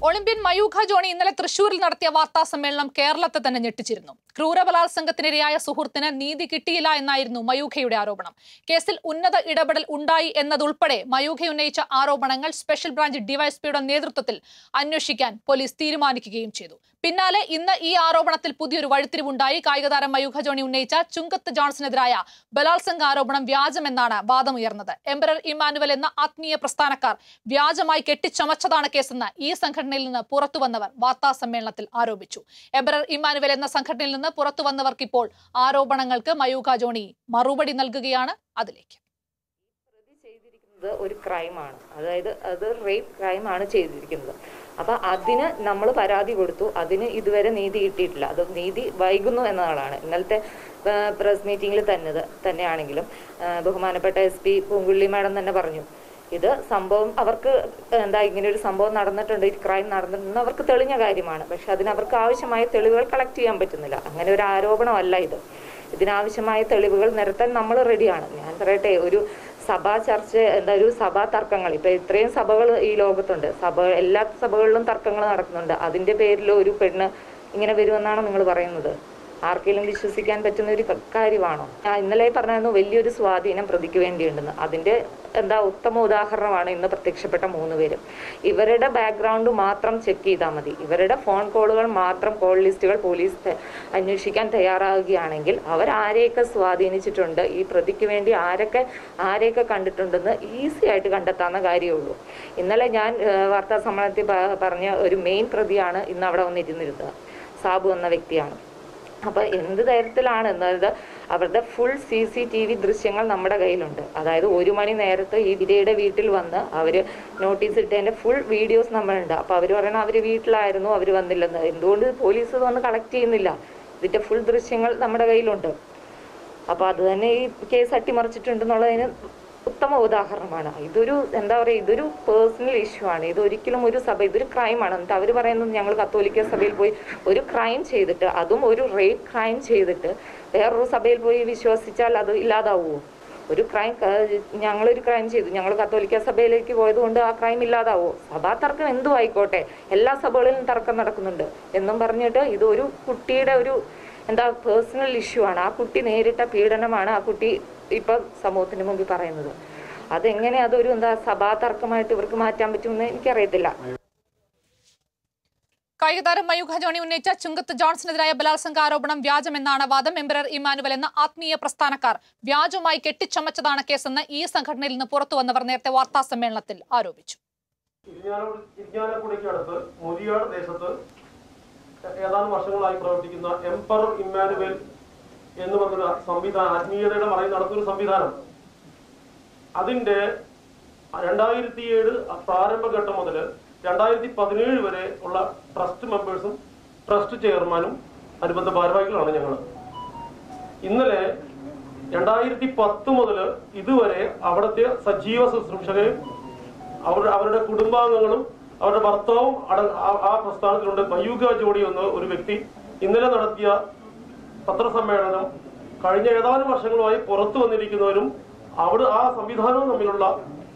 Olympian Mayukha Johnny ഇന്നലെ തൃശൂരിൽ നടത്തിയ വാർത്താ സമ്മേളനം കേരളത്തെ തന്നെ ഞെട്ടിച്ചിരുന്നു ക്രൂരബലാത്സംഗത്തിനിരയായ സുഹൃത്തിന് നീതി കിട്ടിയില്ല എന്നായിരുന്നു മയൂഖയുടെ ആരോപണം കേസിൽ ഉന്നത ഇടപെടൽ ഉണ്ടായി എന്നതുൾപ്പെടെ മയൂഖ ഉന്നയിച്ച ആരോപണങ്ങൾ സ്പെഷ്യൽ ബ്രാഞ്ച് ഡിവൈഎസ്പിയുടെ നേതൃത്വത്തിൽ അന്വേഷിക്കാൻ പോലീസ് തീരുമാനിക്കുകയും ചെയ്തു പിന്നാലെ ഇന്ന് ഈ ആരോപണത്തിൽ പുതിയൊരു വഴിത്തിരിവുണ്ടായി കായികതാരം മയൂഖ ജോണി ഉന്നയിച്ച ചുങ്കത്ത് ജോൺസണെതിരായ ബലാത്സംഗ ആരോപണം വ്യാജമെന്നാണ് വാദമുയർന്നത് എംബറർ ഇമാനുവൽ എന്ന ആത്മീയ പ്രസ്ഥാനക്കാർ വ്യാജമായി കെട്ടിച്ചമച്ചതാണ് കേസെന്ന് ഈ സംഘടനയിൽ നിന്ന് പുറത്തു വന്നവർ വാർത്താ സമ്മേളനത്തിൽ ആരോപിച്ചു എംബറർ ഇമാനുവൽ എന്ന സംഘടനയിൽ നിന്ന് പുറത്തു വന്നവർക്ക് ഇപ്പോൾ ആരോപണങ്ങൾക്ക് മയൂഖ ജോണി മറുപടി നൽകുകയാണ് അതിലേക്ക് പ്രതി ചെയ്തിരിക്കുന്നത് ഒരു ക്രൈമാണ് അതായത് അത് റേപ്പ് ക്രൈമാണ് ചെയ്തിരിക്കുന്നത് അപ്പൊ അതിന് നമ്മൾ പരാതി കൊടുത്തു അതിന് ഇതുവരെ നീതി കിട്ടിയിട്ടില്ല അത് നീതി വൈകുന്നു എന്നതാണ് ഇന്നലത്തെ പ്രസ് മീറ്റിംഗിൽ തന്നെ തന്നെയാണെങ്കിലും ആ, ബഹുമാനപ്പെട്ട എസ് പി പൂങ്കുള്ളി മാഡം തന്നെ പറഞ്ഞു ഇത് സംഭവം അവർക്ക് എന്താ ഇങ്ങനെ ഒരു സംഭവം നടന്നിട്ടുണ്ട് ഈ ക്രൈം നടന്നിട്ടുണ്ട് അവർക്ക് തെളിഞ്ഞ കാര്യമാണ് പക്ഷെ അതിന് അവർക്ക് ആവശ്യമായ തെളിവുകൾ കളക്ട് ചെയ്യാൻ പറ്റുന്നില്ല അങ്ങനെ ഒരു ആരോപണമല്ല ഇത് ഇതിനാവശ്യമായ തെളിവുകൾ നിരത്താൻ നമ്മൾ റെഡിയാണ് ഞാൻ പറയട്ടെ ഒരു സഭാ ചർച്ച എന്താ ഒരു സഭാ തർക്കങ്ങൾ ഇപ്പൊ ഇത്രയും സഭകൾ ഈ ലോകത്തുണ്ട് സഭ എല്ലാ സഭകളിലും തർക്കങ്ങൾ നടക്കുന്നുണ്ട് അതിന്റെ പേരിൽ ഒരു പെണ്ണ് ഇങ്ങനെ വരുമെന്നാണ് നിങ്ങൾ പറയുന്നത് ആർക്കെങ്കിലും വിശ്വസിക്കാൻ പറ്റുന്ന ഒരു ക- കാര്യമാണോ ഞാൻ ഇന്നലെ പറഞ്ഞായിരുന്നു വലിയൊരു സ്വാധീനം പ്രതിക്ക് വേണ്ടിയുണ്ടെന്ന് അതിന്റെ എന്താ ഉത്തമ ഉദാഹരണമാണ് ഇന്ന് പ്രത്യക്ഷപ്പെട്ട മൂന്ന് പേരും ഇവരുടെ ബാക്ക്ഗ്രൗണ്ട് മാത്രം ചെക്ക് ചെയ്താൽ മതി ഇവരുടെ ഫോൺ കോളുകൾ മാത്രം കോൾ ലിസ്റ്റുകൾ പോലീസ് ത- അന്വേഷിക്കാൻ തയ്യാറാവുകയാണെങ്കിൽ അവർ ആരെയൊക്കെ സ്വാധീനിച്ചിട്ടുണ്ട് ഈ പ്രതിക്ക് വേണ്ടി ആരൊക്കെ ആരെയൊക്കെ കണ്ടിട്ടുണ്ടെന്ന് ഈസി ആയിട്ട് കണ്ടെത്താവുന്ന കാര്യമുള്ളൂ ഇന്നലെ ഞാൻ ഏഹ്, വാർത്താ സമ്മേളനത്തിൽ പ- പറഞ്ഞ ഒരു മെയിൻ പ്രതിയാണ് ഇന്ന് അവിടെ വന്നിരുന്നിരുന്നത് സാബു എന്ന വ്യക്തിയാണ് അപ്പൊ എന്ത് തരത്തിലാണ് എന്നത് അവരുടെ full C C T V ദൃശ്യങ്ങൾ നമ്മുടെ കയ്യിലുണ്ട് അതായത് ഒരു മണി നേരത്ത് ഈ വിരയുടെ വീട്ടിൽ വന്ന് അവര് നോട്ടീസ് ഇട്ടതിന്റെ ഫുൾ വീഡിയോസ് നമ്മളുണ്ട് അപ്പൊ അവര് പറയണ അവര് വീട്ടിലായിരുന്നു അവര് വന്നില്ലെന്ന് എന്തുകൊണ്ട് പോലീസ് ഇത് വന്ന് കളക്ട് ചെയ്യുന്നില്ല ഇതിന്റെ ഫുൾ ദൃശ്യങ്ങൾ നമ്മുടെ കയ്യിലുണ്ട് അപ്പൊ അത് തന്നെ ഈ കേസ് അട്ടിമറിച്ചിട്ടുണ്ടെന്നുള്ളതിന് ഉത്തമ ഉദാഹരണമാണ് ഇതൊരു എന്താ പറയുക ഇതൊരു പേഴ്സണൽ ഇഷ്യൂ ആണ് ഇത് ഒരിക്കലും ഒരു സഭ ഇതൊരു ക്രൈമാണ് എന്നിട്ട് അവർ പറയുന്നത് ഞങ്ങൾ കത്തോലിക്ക സഭയിൽ പോയി ഒരു ക്രൈം ചെയ്തിട്ട് അതും ഒരു റേപ്പ് ക്രൈം ചെയ്തിട്ട് വേറൊരു സഭയിൽ പോയി വിശ്വസിച്ചാൽ അത് ഇല്ലാതാവുമോ ഒരു ക്രൈം ഞങ്ങളൊരു ക്രൈം ചെയ്തു ഞങ്ങൾ കത്തോലിക്ക സഭയിലേക്ക് പോയത് കൊണ്ട് ആ ക്രൈം ഇല്ലാതാവോ സഭാ തർക്കം എന്തും ആയിക്കോട്ടെ എല്ലാ സഭകളിലും തർക്കം നടക്കുന്നുണ്ട് എന്നും പറഞ്ഞിട്ട് ഇത് ഒരു കുട്ടിയുടെ ഒരു എന്താ പേഴ്സണൽ ഇഷ്യൂ ആണ് ആ കുട്ടി നേരിട്ട പീഡനമാണ് ആ കുട്ടി ഇപ്പൊ സമൂഹത്തിന് മുമ്പിൽ പറയുന്നത് അതെങ്ങനെ അതൊരു എന്താ സഭാ തർക്കമായിട്ട് ഇവർക്ക് മാറ്റാൻ പറ്റുമെന്ന് എനിക്കറിയത്തില്ല കായികതാരം മയൂഖ ജോണി ഉന്നയിച്ച ചുങ്കത്ത് ജോൺസണെതിരായ ബലാത്സംഗ ആരോപണം വ്യാജമെന്നാണ് വാദം എംബറർ ഇമാനുവൽ എന്ന ആത്മീയ പ്രസ്ഥാനക്കാർ വ്യാജമായി കെട്ടിച്ചമച്ചതാണ് കേസെന്ന് ഈ സംഘടനയിൽ നിന്ന് പുറത്തു വന്നവർ നേരത്തെ വാർത്താ സമ്മേളനത്തിൽ ആരോപിച്ചു ഇരിഞ്ഞാലക്കുടി ഇരിഞ്ഞാലക്കുടിക്ക് അടുത്ത് മുരിയാട് ദേശത്ത് ഏതാനും വർഷങ്ങളായി പ്രവർത്തിക്കുന്ന എംപറർ ഇമ്മാനുവൽ എന്ന് പറഞ്ഞൊരു സംവിധാനം ആത്മീയതയുടെ മറയിൽ നടത്തുന്ന സംവിധാനം അതിന്റെ രണ്ടായിരത്തി ഏഴ് പ്രാരംഭഘട്ടം മുതൽ രണ്ടായിരത്തി പതിനേഴ് വരെ ഉള്ള ട്രസ്റ്റ് മെമ്പേഴ്സും ട്രസ്റ്റ് ചെയർമാനും അനുബന്ധ ഭാരവാഹികളാണ് ഞങ്ങൾ ഇന്നലെ രണ്ടായിരത്തി പത്ത് മുതൽ ഇതുവരെ അവിടുത്തെ സജീവ ശുശ്രൂഷകരും അവർ അവരുടെ കുടുംബാംഗങ്ങളും അവരുടെ ഭർത്താവും അട ആ- ആ പ്രസ്ഥാനത്തിലുണ്ട് മയൂക ജോഡി എന്ന ഒരു വ്യക്തി ഇന്നലെ നടത്തിയ പത്രസമ്മേളനം കഴിഞ്ഞ ഏതാനും വർഷങ്ങളുമായി പുറത്തു വന്നിരിക്കുന്നവരും അവിടെ ആ സംവിധാനവും തമ്മിലുള്ള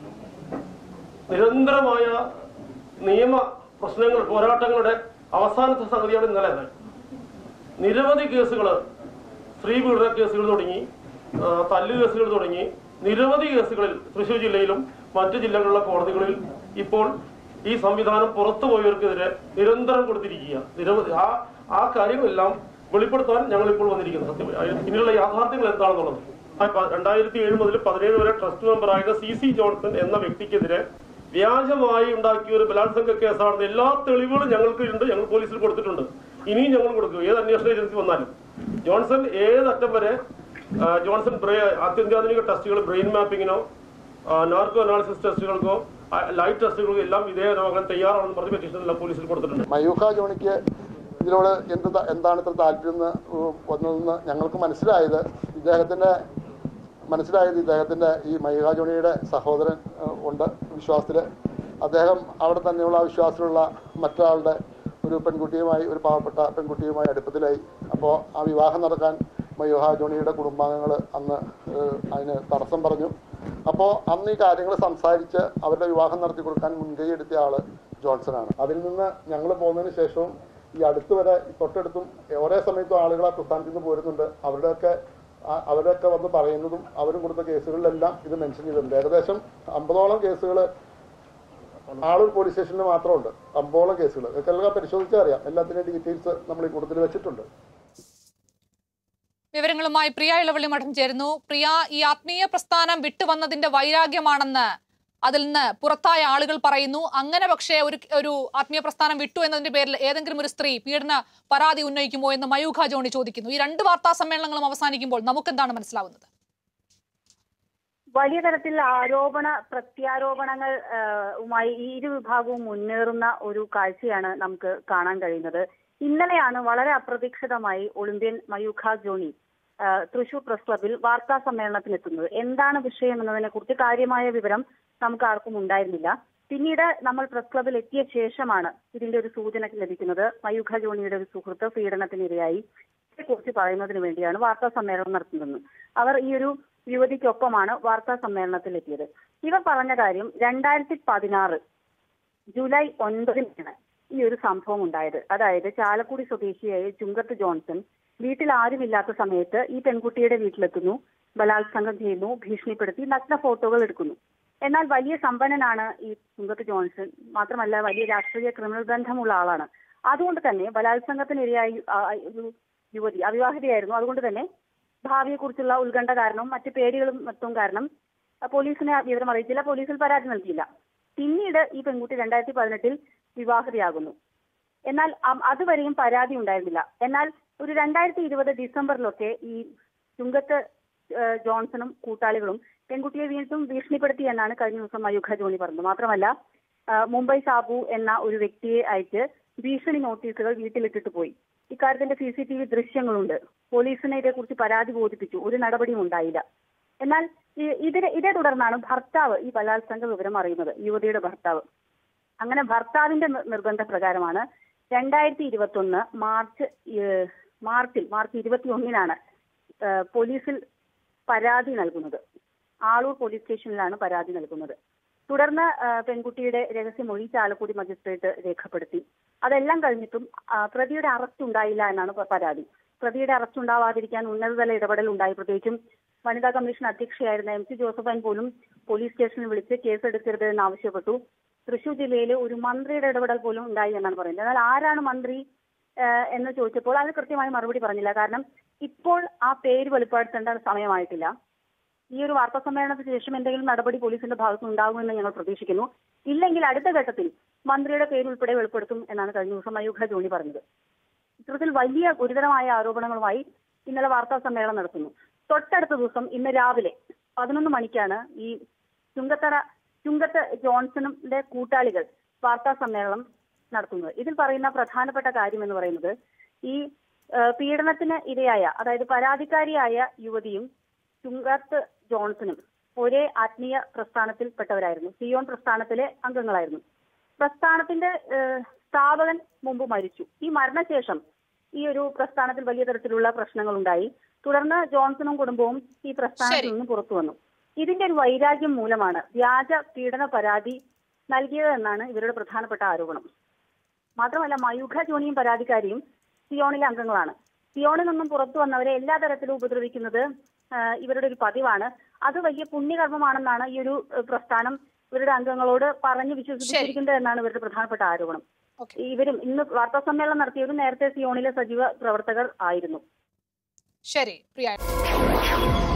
നിരന്തരമായ നിയമ പ്രശ്നങ്ങൾ പോരാട്ടങ്ങളുടെ അവസാനത്തെ സംഗതിയാണ് ഇന്നലെ അത്. നിരവധി കേസുകൾ സ്ത്രീ പീഡന കേസുകൾ തുടങ്ങി ആ, തല്ല് കേസുകൾ തുടങ്ങി നിരവധി കേസുകളിൽ തൃശൂർ ജില്ലയിലും മറ്റു ജില്ലകളിലെ കോടതികളിൽ ഇപ്പോൾ ഈ സംവിധാനം പുറത്തു പോയവർക്കെതിരെ നിരന്തരം കൊടുത്തിരിക്കുക നിരവധി ആ ആ കാര്യങ്ങളെല്ലാം വെളിപ്പെടുത്താൻ ഞങ്ങൾ ഇപ്പോൾ വന്നിരിക്കുന്നത് സത്യം പിന്നിലുള്ള യാഥാർത്ഥ്യങ്ങൾ എന്താണെന്നുള്ളത് ആ പ- രണ്ടായിരത്തി ഏഴ് മുതൽ പതിനേഴ് വരെ ട്രസ്റ്റ് മെമ്പറായിരുന്ന സി സി ജോൺസൺ എന്ന വ്യക്തിക്കെതിരെ വ്യാജമായി ഉണ്ടാക്കിയ ഒരു ബലാത്സംഗ കേസാണെന്ന് എല്ലാ തെളിവുകളും ഞങ്ങൾക്ക് ഉണ്ട് ഞങ്ങൾ പോലീസിൽ കൊടുത്തിട്ടുണ്ട് ഇനിയും ഞങ്ങൾ കൊടുക്കും ഏത് അന്വേഷണ ഏജൻസി വന്നാലും ജോൺസൺ ഏതറ്റം വരെ ആ, ജോൺസൺ ബ്രെ- അത്യന്താധുനിക ടെസ്റ്റുകൾ ബ്രെയിൻ മാപ്പിങ്ങിനോ നാർക്കോ അനാലിസിസ് ടെസ്റ്റുകൾക്കോ ആ, ലൈറ്റ് ടെസ്റ്റുകൾക്കോ എല്ലാം വിധേയമാകാൻ തയ്യാറാണെന്ന് പറഞ്ഞ് പെറ്റീഷനെല്ലാം പോലീസിൽ കൊടുത്തിട്ടുണ്ട് മയൂഖ ജോണിക്ക് ഇതിനോട് എന്ത് ത- എന്താണ് ഇത്ര താല്പര്യം എന്ന് വന്നതെന്ന് ഞങ്ങൾക്ക് മനസ്സിലായത് ഇദ്ദേഹത്തിൻ്റെ മനസ്സിലായത് ഇദ്ദേഹത്തിൻ്റെ ഈ മയൂഖ ജോണിയുടെ സഹോദരൻ ഏഹ്, ഉണ്ട് വിശ്വാസത്തിൽ അദ്ദേഹം അവിടെ തന്നെയുള്ള ആ വിശ്വാസത്തിലുള്ള മറ്റൊരാളുടെ ഒരു പെൺകുട്ടിയുമായി ഒരു പാവപ്പെട്ട പെൺകുട്ടിയുമായി അടുപ്പത്തിലായി അപ്പോൾ ആ വിവാഹം നടക്കാൻ മയൂഹ ജോണിയുടെ കുടുംബാംഗങ്ങൾ അന്ന് ഏഹ്, അതിന് തടസ്സം പറഞ്ഞു അപ്പോൾ അന്ന് ഈ കാര്യങ്ങൾ സംസാരിച്ച് അവരുടെ വിവാഹം നടത്തി കൊടുക്കാൻ മുൻകൈ എടുത്ത ആള് ജോൺസണാണ് അതിൽ നിന്ന് ഞങ്ങൾ പോകുന്നതിന് ശേഷവും ഈ അടുത്ത് വരെ തൊട്ടടുത്തും ഒരേ സമയത്തും ആളുകൾ ആ പ്രസ്ഥാനത്തിൽ നിന്ന് പോരുന്നുണ്ട് അവരുടെയൊക്കെ ആ- അവരൊക്കെ വന്ന് പറയുന്നതും അവരും കൊടുത്ത കേസുകളിലെല്ലാം ഇത് മെൻഷൻ ചെയ്തിട്ടുണ്ട് ഏകദേശം അമ്പതോളം കേസുകൾ ആളൂർ പോലീസ് സ്റ്റേഷനിൽ മാത്രമുണ്ട് അമ്പോളം കേസുകൾ ഇതൊക്കെ എല്ലാം പരിശോധിച്ചാൽ അറിയാം എല്ലാത്തിൻ്റെയും ഡീറ്റെയിൽസ് നമ്മൾ ഈ കൂടുതൽ വെച്ചിട്ടുണ്ട് വിവരങ്ങളുമായി പ്രിയ ഇളവള്ളി മഠം ചേരുന്നു പ്രിയ ഈ ആത്മീയ പ്രസ്ഥാനം വിട്ടുവന്നതിന്റെ വൈരാഗ്യമാണെന്ന് അതിൽ നിന്ന് പുറത്തായ ആളുകൾ പറയുന്നു അങ്ങനെ പക്ഷേ ഒരു ഒരു ആത്മീയ പ്രസ്ഥാനം വിട്ടു എന്നതിന്റെ പേരിൽ ഏതെങ്കിലും ഒരു സ്ത്രീ പീഡന പരാതി ഉന്നയിക്കുമോ എന്ന് മയൂഖ ജോണി ചോദിക്കുന്നു ഈ രണ്ട് വാർത്താ സമ്മേളനങ്ങളും അവസാനിക്കുമ്പോൾ നമുക്കെന്താണ് മനസ്സിലാവുന്നത് വലിയ തരത്തിൽ ആരോപണ പ്രത്യാരോപണങ്ങൾ ആ, വുമായി ഈ ഇരു വിഭാഗവും മുന്നേറുന്ന ഒരു കാഴ്ചയാണ് നമുക്ക് കാണാൻ കഴിയുന്നത് ഇന്നലെയാണ് വളരെ അപ്രതീക്ഷിതമായി ഒളിമ്പ്യൻ മയൂഖ ജോണി ആ, തൃശൂർ പ്രസ് ക്ലബിൽ വാർത്താ സമ്മേളനത്തിനെത്തുന്നത് എന്താണ് വിഷയം എന്നതിനെ കുറിച്ച് കാര്യമായ വിവരം നമുക്ക് ആർക്കും ഉണ്ടായിരുന്നില്ല പിന്നീട് നമ്മൾ പ്രസ് ക്ലബിൽ എത്തിയ ശേഷമാണ് ഇതിന്റെ ഒരു സൂചന ലഭിക്കുന്നത് മയൂഖ ജോണിയുടെ ഒരു സുഹൃത്ത് പീഡനത്തിനിരയായി കുറിച്ച് പറയുന്നതിന് വേണ്ടിയാണ് വാർത്താ സമ്മേളനം നടത്തുന്നത് അവർ ഈ ഒരു യുവതിക്കൊപ്പമാണ് വാർത്താ സമ്മേളനത്തിൽ എത്തിയത് ഇവർ പറഞ്ഞ കാര്യം രണ്ടായിരത്തി പതിനാറ് ജൂലൈ ഒൻപതിനാണ് ഈ ഒരു സംഭവം ഉണ്ടായത് അതായത് ചാലക്കുടി സ്വദേശിയായ ചുങ്കത്ത് ജോൺസൺ വീട്ടിൽ ആരുമില്ലാത്ത സമയത്ത് ഈ പെൺകുട്ടിയുടെ വീട്ടിലെത്തുന്നു ബലാത്സംഗം ചെയ്യുന്നു ഭീഷണിപ്പെടുത്തി നഗ്ന ഫോട്ടോകൾ എടുക്കുന്നു എന്നാൽ വലിയ സമ്പന്നനാണ് ഈ ചുങ്കത്ത് ജോൺസൺ മാത്രമല്ല വലിയ രാഷ്ട്രീയ ക്രിമിനൽ ബന്ധമുള്ള ആളാണ് അതുകൊണ്ട് തന്നെ ബലാത്സംഗത്തിനിരയായി ആ, ഒരു യുവതി അവിവാഹിതയായിരുന്നു അതുകൊണ്ട് തന്നെ ഭാവിയെക്കുറിച്ചുള്ള ഉത്കണ്ഠ കാരണം മറ്റു പേടികളും മറ്റും കാരണം ആ, പോലീസിനെ ആ വിവരം അറിയിച്ചില്ല പോലീസിൽ പരാതി നൽകിയില്ല പിന്നീട് ഈ പെൺകുട്ടി രണ്ടായിരത്തി പതിനെട്ടിൽ വിവാഹിതയാകുന്നു എന്നാൽ അം- അതുവരെയും പരാതി ഉണ്ടായിരുന്നില്ല എന്നാൽ ഒരു രണ്ടായിരത്തി ഇരുപത് ഡിസംബറിലൊക്കെ ഈ ചുങ്കത്ത് ഏഹ്, ജോൺസണും കൂട്ടാളികളും പെൺകുട്ടിയെ വീണ്ടും ഭീഷണിപ്പെടുത്തി എന്നാണ് കഴിഞ്ഞ ദിവസം മയൂഖ ജോണി പറഞ്ഞത് മാത്രമല്ല ആ, മുംബൈ സാബു എന്ന ഒരു വ്യക്തിയെ അയച്ച് ഭീഷണി നോട്ടീസുകൾ വീട്ടിലിട്ടിട്ട് പോയി ഇക്കാര്യത്തിന്റെ സി സി ടി വി ദൃശ്യങ്ങളുണ്ട് പോലീസിനെ ഇതേക്കുറിച്ച് പരാതി ബോധിപ്പിച്ചു ഒരു നടപടിയും ഉണ്ടായില്ല എന്നാൽ ഈ- ഇതിനെ ഇതേ തുടർന്നാണ് ഭർത്താവ് ഈ ബലാത്സംഗ വിവരം അറിയുന്നത് യുവതിയുടെ ഭർത്താവ് അങ്ങനെ ഭർത്താവിന്റെ നിർ- നിർബന്ധപ്രകാരമാണ് രണ്ടായിരത്തി ഇരുപത്തി ഒന്ന് മാർച്ച് ഏഹ്, മാർച്ചിൽ മാർച്ച് ഇരുപത്തി ഒന്നിനാണ് ഏഹ്, പോലീസിൽ പരാതി നൽകുന്നത് ആളൂർ പോലീസ് സ്റ്റേഷനിലാണ് പരാതി നൽകുന്നത് തുടർന്ന് ഏഹ്, പെൺകുട്ടിയുടെ രഹസ്യമൊഴി ചാലക്കുടി മജിസ്ട്രേറ്റ് രേഖപ്പെടുത്തി അതെല്ലാം കഴിഞ്ഞിട്ടും ആ, പ്രതിയുടെ അറസ്റ്റ് ഉണ്ടായില്ല എന്നാണ് പ- പരാതി പ്രതിയുടെ അറസ്റ്റ് ഉണ്ടാവാതിരിക്കാൻ ഉന്നതതല ഇടപെടൽ ഉണ്ടായി പ്രത്യേകിച്ചും വനിതാ കമ്മീഷൻ അധ്യക്ഷയായിരുന്ന എം സി ജോസഫൈൻ പോലും പോലീസ് സ്റ്റേഷനിൽ വിളിച്ച് കേസെടുക്കരുത് എന്ന് ആവശ്യപ്പെട്ടു തൃശൂർ ജില്ലയിൽ ഒരു മന്ത്രിയുടെ ഇടപെടൽ പോലും ഉണ്ടായി എന്നാണ് പറയുന്നത് എന്നാൽ ആരാണ് മന്ത്രി ഏഹ്, എന്ന് ചോദിച്ചപ്പോൾ അത് കൃത്യമായി മറുപടി പറഞ്ഞില്ല കാരണം ഇപ്പോൾ ആ പേര് വെളിപ്പെടുത്തേണ്ട സമയമായിട്ടില്ല ഈ ഒരു വാർത്താ സമ്മേളനത്തിന് ശേഷം എന്തെങ്കിലും നടപടി പോലീസിന്റെ ഭാഗത്ത് ഉണ്ടാകുമെന്ന് ഞങ്ങൾ പ്രതീക്ഷിക്കുന്നു ഇല്ലെങ്കിൽ അടുത്ത ഘട്ടത്തിൽ മന്ത്രിയുടെ പേര് ഉൾപ്പെടെ വെളിപ്പെടുത്തും എന്നാണ് കഴിഞ്ഞ ദിവസം മയൂഖ ജോണി പറഞ്ഞത് ഇത്തരത്തിൽ വലിയ ഗുരുതരമായ ആരോപണങ്ങളുമായി ഇന്നലെ വാർത്താ സമ്മേളനം നടത്തുന്നു തൊട്ടടുത്ത ദിവസം ഇന്ന് രാവിലെ പതിനൊന്ന് മണിക്കാണ് ഈ ചുങ്കത്തറ ചുങ്കത്ത് ജോൺസണിന്റെ കൂട്ടാളികൾ വാർത്താ സമ്മേളനം നടത്തുന്നത് ഇതിൽ പറയുന്ന പ്രധാനപ്പെട്ട കാര്യം എന്ന് പറയുന്നത് ഈ ആ, പീഡനത്തിന് ഇരയായ അതായത് പരാതിക്കാരിയായ യുവതിയും ചുങ്കത്ത് ജോൺസണും ഒരേ ആത്മീയ പ്രസ്ഥാനത്തിൽപ്പെട്ടവരായിരുന്നു സിയോൺ പ്രസ്ഥാനത്തിലെ അംഗങ്ങളായിരുന്നു പ്രസ്ഥാനത്തിന്റെ ഏഹ്, സ്ഥാപകൻ മുമ്പ് മരിച്ചു ഈ മരണശേഷം ഈ ഒരു പ്രസ്ഥാനത്തിൽ വലിയ തരത്തിലുള്ള പ്രശ്നങ്ങൾ ഉണ്ടായി തുടർന്ന് ജോൺസണും കുടുംബവും ഈ പ്രസ്ഥാനത്തിൽ ശരി. നിന്ന് പുറത്തു വന്നു ഇതിന്റെ ഒരു വൈരാഗ്യം മൂലമാണ് വ്യാജ പീഡന പരാതി നൽകിയതെന്നാണ് ഇവരുടെ പ്രധാനപ്പെട്ട ആരോപണം മാത്രമല്ല മയൂഖ ജോണിയും പരാതിക്കാരിയും സിയോണിലെ അംഗങ്ങളാണ് സിയോണിൽ നിന്നും പുറത്തു വന്നവരെ എല്ലാ തരത്തിലും ഉപദ്രവിക്കുന്നത് ആ, ഇവരുടെ ഒരു പതിവാണ് അത് വലിയ പുണ്യകർമ്മമാണെന്നാണ് ഈ ഒരു ഏഹ്, പ്രസ്ഥാനം ഇവരുടെ അംഗങ്ങളോട് പറഞ്ഞു വിശ്വസിപ്പിച്ചിരിക്കുന്നത് എന്നാണ് ഇവരുടെ പ്രധാനപ്പെട്ട ആരോപണം ഓക്കെ ഇവരും ഇന്ന് വാർത്താ സമ്മേളനം നടത്തിയവരും നേരത്തെ സിയോണിലെ സജീവ പ്രവർത്തകർ ആയിരുന്നു ശരി പ്രിയ